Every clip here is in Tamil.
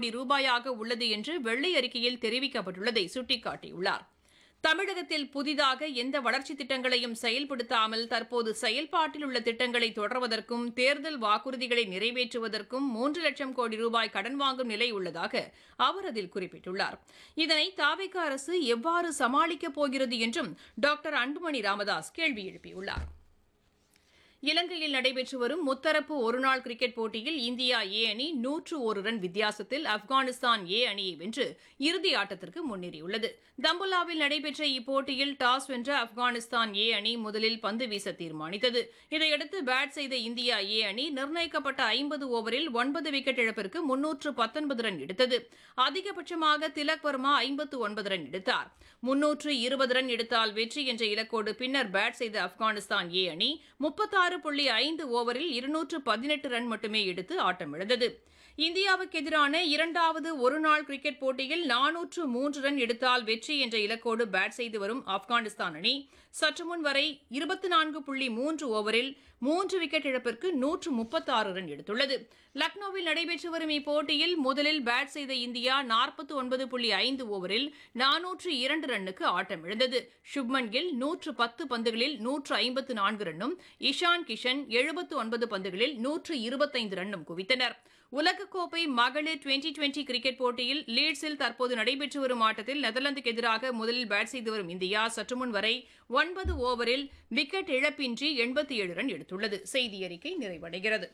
கோடி ரூபாயாக உள்ளது என்று வெள்ளை அறிக்கையில் தெரிவிக்கப்பட்டுள்ளதை சுட்டிக்காட்டியுள்ளார் தமிழகத்தில் புதிதாக எந்த வளர்ச்சித் திட்டங்களையும் செயல்படுத்தாமல் தற்போது செயல்பாட்டில் உள்ள திட்டங்களை தொடர்வதற்கும் தேர்தல் வாக்குறுதிகளை நிறைவேற்றுவதற்கும் மூன்று லட்சம் கோடி ரூபாய் கடன் வாங்கும் நிலை உள்ளதாக அவர் அதில் குறிப்பிட்டுள்ளார் இதனை தாவேக அரசு எவ்வாறு சமாளிக்கப் போகிறது என்றும் டாக்டர் அன்புமணி ராமதாஸ் கேள்வி எழுப்பியுள்ளார் இலங்கையில் நடைபெற்று வரும் முத்தரப்பு ஒருநாள் கிரிக்கெட் போட்டியில் இந்தியா ஏ அணி நூற்று ஒரு ரன் வித்தியாசத்தில் ஆப்கானிஸ்தான் ஏ அணியை வென்று இறுதி ஆட்டத்திற்கு முன்னேறியுள்ளது தம்புலாவில் நடைபெற்ற இப்போட்டியில் டாஸ் வென்ற ஆப்கானிஸ்தான் ஏ அணி முதலில் பந்து வீச தீர்மானித்தது இதையடுத்து பேட் செய்த இந்தியா ஏ அணி நிர்ணயிக்கப்பட்ட ஐம்பது ஓவரில் ஒன்பது விக்கெட் இழப்பிற்கு முன்னூற்று பத்தொன்பது ரன் எடுத்தது அதிகபட்சமாக திலக் வர்மா ஐம்பத்து ஒன்பது ரன் எடுத்தார் முன்னூற்று இருபது ரன் எடுத்தால் வெற்றி என்ற இலக்கோடு பின்னர் பேட் செய்த ஆப்கானிஸ்தான் ஏ அணி முப்பத்தாறு புள்ளி ஐந்து ஓவரில் இருநூற்று பதினெட்டு ரன் மட்டுமே எடுத்து ஆட்டமிழந்தது இந்தியாவுக்கு எதிரான இரண்டாவது ஒருநாள் கிரிக்கெட் போட்டியில் நானூற்று மூன்று ரன் எடுத்தால் வெற்றி என்ற இலக்கோடு பேட் செய்து வரும் ஆப்கானிஸ்தான் அணி சற்று முன் வரை இருபத்தி நான்கு புள்ளி மூன்று ஓவரில் மூன்று விக்கெட் இழப்பிற்கு நூற்று முப்பத்தாறு ரன் எடுத்துள்ளது லக்னோவில் நடைபெற்று வரும் இப்போட்டியில் முதலில் பேட் செய்த இந்தியா நாற்பத்தி ஒன்பது புள்ளி ஐந்து ஓவரில் நானூற்று இரண்டு ரன்னுக்கு ஆட்டமிழந்தது சுப்மன் கில் நூற்று பத்து பந்துகளில் நூற்று ஐம்பத்து நான்கு ரன்னும் இஷான் கிஷன் எழுபத்து ஒன்பது பந்துகளில் நூற்று இருபத்தைந்து ரன்னும் குவித்தனர் உலகக்கோப்பை மகளிர் டுவெண்டி டுவெண்டி கிரிக்கெட் போட்டியில் லீட்ஸில் தற்போது நடைபெற்று வரும் ஆட்டத்தில் நெதர்லாந்துக்கு எதிராக முதலில் பேட் செய்து வரும் இந்தியா சற்று முன் வரை ஒன்பது ஓவரில் விக்கெட் இழப்பின்றி எண்பத்தி ஏழு ரன் எடுத்துள்ளது செய்தி அறிக்கை நிறைவடைகிறது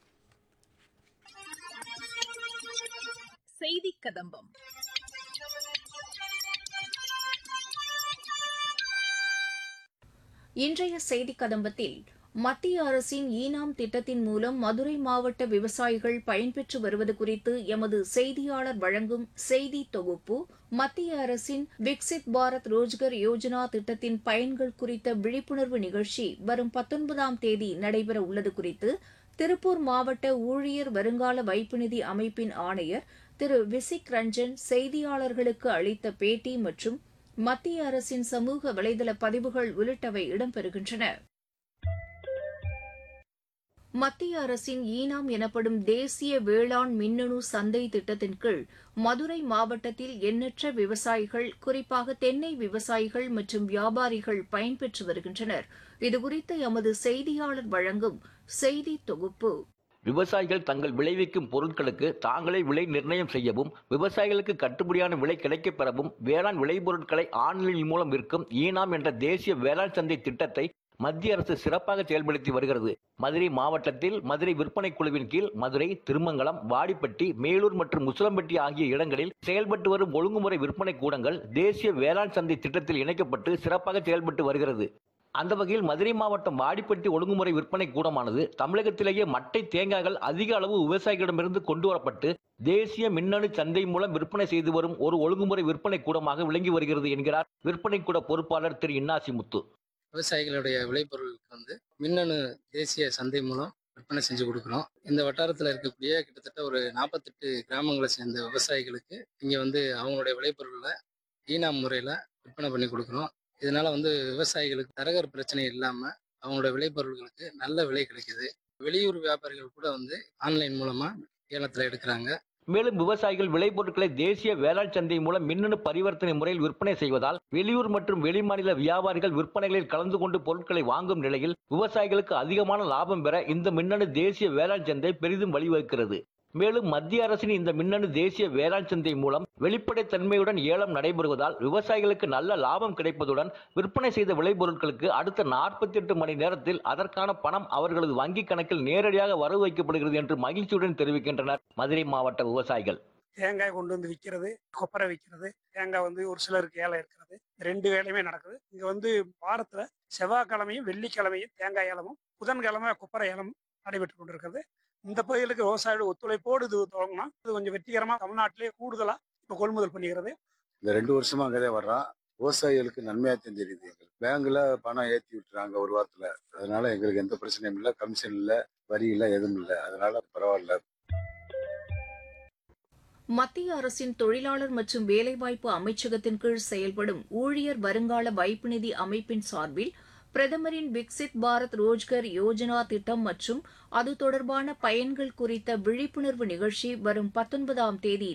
செய்தி கதம்பம் இன்றைய செய்தி கதம்பத்தில் மத்திய அரசின் ஈனாம் திட்டத்தின் மூலம் மதுரை மாவட்ட விவசாயிகள் பயன்பெற்று வருவது குறித்து எமது செய்தியாளர் வழங்கும் செய்தி தொகுப்பு மத்திய அரசின் விக்சித் பாரத் ரோஜ்கர் யோஜனா திட்டத்தின் பயன்கள் குறித்த விழிப்புணர்வு நிகழ்ச்சி வரும் பத்தொன்பதாம் தேதி நடைபெற உள்ளது குறித்து திருப்பூர் மாவட்ட ஊழியர் வருங்கால வைப்பு நிதி அமைப்பின் ஆணையர் திரு விசிக் ரஞ்சன் செய்தியாளர்களுக்கு அளித்த பேட்டி மற்றும் மத்திய அரசின் சமூக வலைதள பதிவுகள் உள்ளிட்டவை இடம்பெறுகின்றன மத்திய அரசின் ஈனாம் எனப்படும் தேசிய வேளாண் மின்னணு சந்தை திட்டத்தின் கீழ் மதுரை மாவட்டத்தில் எண்ணற்ற விவசாயிகள் குறிப்பாக தென்னை விவசாயிகள் மற்றும் வியாபாரிகள் பயன்பெற்று வருகின்றனர் இதுகுறித்து எமது செய்தியாளர் வழங்கும் செய்தி தொகுப்பு விவசாயிகள் தங்கள் விளைவிக்கும் பொருட்களுக்கு தாங்களே விலை நிர்ணயம் செய்யவும் விவசாயிகளுக்கு கட்டுப்படியான விலை கிடைக்கப் பெறவும் வேளாண் விளைபொருட்களை ஆன்லைன் மூலம் விற்கும் ஈனாம் என்ற தேசிய வேளாண் சந்தை திட்டத்தை மத்திய அரசு சிறப்பாக செயல்படுத்தி வருகிறது மதுரை மாவட்டத்தில் மதுரை விற்பனை குழுவின் கீழ் மதுரை திருமங்கலம் வாடிப்பட்டி மேலூர் மற்றும் முசலம்பட்டி ஆகிய இடங்களில் செயல்பட்டு வரும் ஒழுங்குமுறை விற்பனை கூடங்கள் தேசிய வேளாண் சந்தை திட்டத்தில் இணைக்கப்பட்டு சிறப்பாக செயல்பட்டு வருகிறது அந்த வகையில் மதுரை மாவட்டம் வாடிப்பட்டி ஒழுங்குமுறை விற்பனை கூடமானது தமிழகத்திலேயே மட்டை தேங்காய்கள் அதிக அளவு விவசாயிகளிடமிருந்து கொண்டு வரப்பட்டு தேசிய மின்னணு சந்தை மூலம் விற்பனை செய்து வரும் ஒரு ஒழுங்குமுறை விற்பனை கூடமாக விளங்கி வருகிறது என்கிறார் விற்பனை கூட பொறுப்பாளர் திரு இன்னாசி முத்து விவசாயிகளுடைய விளைபொருளுக்கு வந்து மின்னணு தேசிய சந்தை மூலம் விற்பனை செஞ்சு கொடுக்குறோம் இந்த வட்டாரத்தில் இருக்கக்கூடிய கிட்டத்தட்ட ஒரு நாற்பத்தெட்டு கிராமங்களை சேர்ந்த விவசாயிகளுக்கு இங்கே வந்து அவங்களுடைய விளைபொருளை ஈனாம் முறையில் விற்பனை பண்ணி கொடுக்குறோம் இதனால வந்து விவசாயிகளுக்கு தரகர் பிரச்சனை இல்லாமல் அவங்களோட விளைபொருள்களுக்கு நல்ல விலை கிடைக்குது வெளியூர் வியாபாரிகள் கூட வந்து ஆன்லைன் மூலமாக ஏலத்தில் எடுக்கிறாங்க மேலும் விவசாயிகள் விளைபொருட்களை தேசிய வேளாண் சந்தை மூலம் மின்னணு பரிவர்த்தனை முறையில் விற்பனை செய்வதால் வெளியூர் மற்றும் வெளிமாநில வியாபாரிகள் விற்பனைகளில் கலந்து கொண்டு பொருட்களை வாங்கும் நிலையில் விவசாயிகளுக்கு அதிகமான லாபம் பெற இந்த மின்னணு தேசிய வேளாண் சந்தை பெரிதும் வழிவகுக்கிறது மேலும் மத்திய அரசின் இந்த மின்னணு தேசிய வேளாண் சந்தை மூலம் வெளிப்படைத்தன்மையுடன் ஏலம் நடைபெறுவதால் விவசாயிகளுக்கு நல்ல லாபம் கிடைப்பதுடன் விற்பனை செய்த விளைபொருட்களுக்கு அடுத்த நாற்பத்தி எட்டு மணி நேரத்தில் அதற்கான பணம் அவர்களது வங்கிக் கணக்கில் நேரடியாக வரவு வைக்கப்படுகிறது என்று மகிழ்ச்சியுடன் தெரிவிக்கின்றனர் மதுரை மாவட்ட விவசாயிகள் தேங்காய் கொண்டு வந்து விற்கிறது கொப்பரை விற்கிறது தேங்காய் வந்து ஒரு சிலருக்கு ஏலம் இருக்கிறது ரெண்டு வேலையுமே நடக்குது இங்க வந்து வாரத்துல செவ்வாய்க்கிழமையும் வெள்ளிக்கிழமையும் தேங்காய் ஏலமும் புதன்கிழமை கொப்பரை ஏலம் நடைபெற்று கொண்டிருக்கிறது இந்த பகுதிகளுக்கு விவசாயிகள் ஒத்துழைப்போடு இது தொடங்கினா இது கொஞ்சம் வெற்றிகரமா தமிழ்நாட்டிலே கூடுதலா இப்ப கொள்முதல் பண்ணிக்கிறது இந்த ரெண்டு வருஷமா அங்கதான் வர்றோம் விவசாயிகளுக்கு நன்மையா தெரியுது எங்களுக்கு பேங்க்ல பணம் ஏத்தி விட்டுறாங்க ஒரு வாரத்துல அதனால எங்களுக்கு எந்த பிரச்சனையும் இல்லை கமிஷன் இல்ல வரி இல்ல எதுவும் இல்லை அதனால பரவாயில்ல மத்திய அரசின் தொழிலாளர் மற்றும் வேலைவாய்ப்பு அமைச்சகத்தின் கீழ் செயல்படும் ஊழியர் வருங்கால வைப்பு நிதி அமைப்பின் சார்பில் பிரதமரின் விக்சித் பாரத் ரோஜ்கர் யோஜனா திட்டம் மற்றும் அது தொடர்பான பயன்கள் குறித்த விழிப்புணர்வு நிகழ்ச்சி வரும் பத்தொன்பதாம் தேதி